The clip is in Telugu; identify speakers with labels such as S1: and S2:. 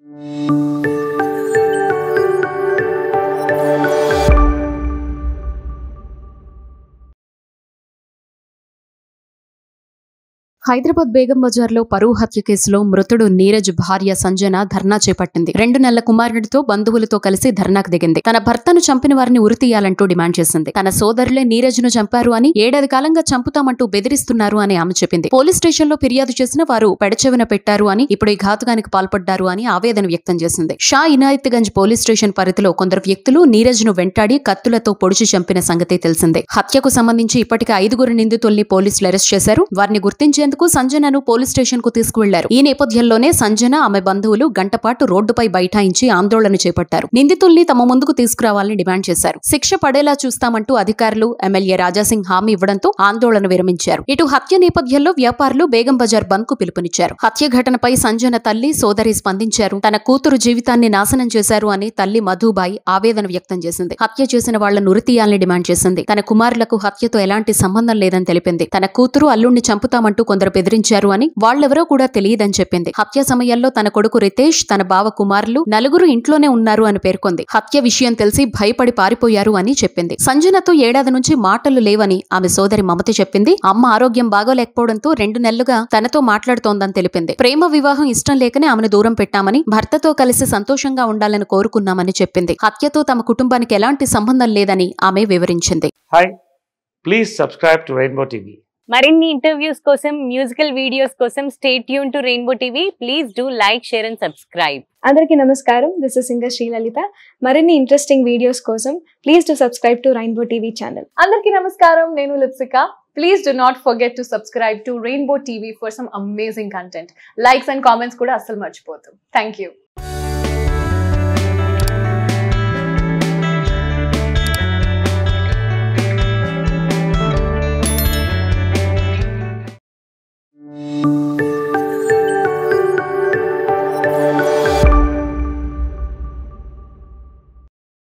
S1: హైదరాబాద్ బేగం బజార్లో పరువు హత్య కేసులో మృతుడు నీరజ్ భార్య సంజన ధర్నా చేపట్టింది రెండు నెలల కుమారుడితో బంధువులతో కలిసి ధర్నాకు దిగింది తన భర్తను చంపిన వారిని ఉరితీయాలంటూ డిమాండ్ చేసింది తన సోదరులే నీరజ్ ను చంపారు అని ఏడాది కాలంగా చంపుతామంటూ బెదిరిస్తున్నారు అని ఆమె చెప్పింది పోలీస్ స్టేషన్ లో ఫిర్యాదు చేసిన వారు పెడచెవిన పెట్టారు అని ఇప్పుడు ఈ ఘాతుకానికి పాల్పడ్డారు అని ఆవేదన వ్యక్తం చేసింది షా ఇనాయత్గంజ్ పోలీస్ స్టేషన్ పరిధిలో కొందరు వ్యక్తులు నీరజ్ ను వెంటాడి కత్తులతో పొడిచి చంపిన సంగతి తెలిసిందే హత్యకు సంబంధించి ఇప్పటికే ఐదుగురు నిందితుల్ని పోలీసులు అరెస్ట్ చేశారు వారిని గుర్తించేందుకు సంజనను పోలీస్ స్టేషన్ కు తీసుకువెళ్లారు ఈ నేపథ్యంలోనే సంజన ఆమె బంధువులు గంటపాటు రోడ్డుపై బైఠాయించి ఆందోళన చేపట్టారు నిందితుల్ని తమ ముందుకు తీసుకురావాలని డిమాండ్ చేశారు శిక్ష పడేలా చూస్తామంటూ అధికారులు ఎమ్మెల్యే రాజాసింగ్ హామీ ఇవ్వడంతో ఆందోళన విరమించారు ఇటు హత్య నేపథ్యంలో వ్యాపారులు బేగం బజార్ బంద్ కు పిలుపునిచ్చారు హత్య ఘటనపై సంజన తల్లి సోదరి స్పందించారు తన కూతురు జీవితాన్ని నాశనం చేశారు అని తల్లి మధుబాయి ఆవేదన వ్యక్తం చేసింది హత్య చేసిన వాళ్లను ఉరితీయాలని డిమాండ్ చేసింది తన కుమారులకు హత్యతో ఎలాంటి సంబంధం లేదని తెలిపింది తన కూతురు అల్లుణ్ణి చంపుతామంటూ కొందరు బెదిరించారు అని వాళ్ళెవరో కూడా తెలియదని చెప్పింది హత్య సమయంలో తన కొడుకు రితేష్ తన బావ కుమారులు నలుగురు ఇంట్లోనే ఉన్నారు అని పేర్కొంది హత్య విషయం తెలిసి భయపడి పారిపోయారు అని చెప్పింది సంజనతో ఏడాది నుంచి మాటలు లేవని ఆమె సోదరి మమత చెప్పింది అమ్మ ఆరోగ్యం బాగోలేకపోవడంతో రెండు నెలలుగా తనతో మాట్లాడుతోందని తెలిపింది ప్రేమ వివాహం ఇష్టం లేకనే ఆమెను దూరం పెట్టామని భర్తతో కలిసి సంతోషంగా ఉండాలని కోరుకున్నామని చెప్పింది హత్యతో తమ కుటుంబానికి ఎలాంటి సంబంధం లేదని ఆమె వివరించింది
S2: hi please subscribe to rainbow TV
S3: మరిన్ని ఇంటర్వ్యూస్ కోసం మ్యూజికల్ వీడియోస్ కోసం stay tuned to rainbow TV please do like share and subscribe
S4: అందరికీ నమస్కారం దిస్ ఇస్ సింగర్ శ్రీలలిత మరిన్ని ఇంట్రెస్టింగ్ వీడియోస్ కోసం please to subscribe to rainbow TV channel
S5: అందరికీ నమస్కారం నేను Lipsika please do not forget to subscribe to rainbow TV for some amazing content likes and comments కూడా అస్సలు మర్చిపోతాం థ్యాంక్ యూ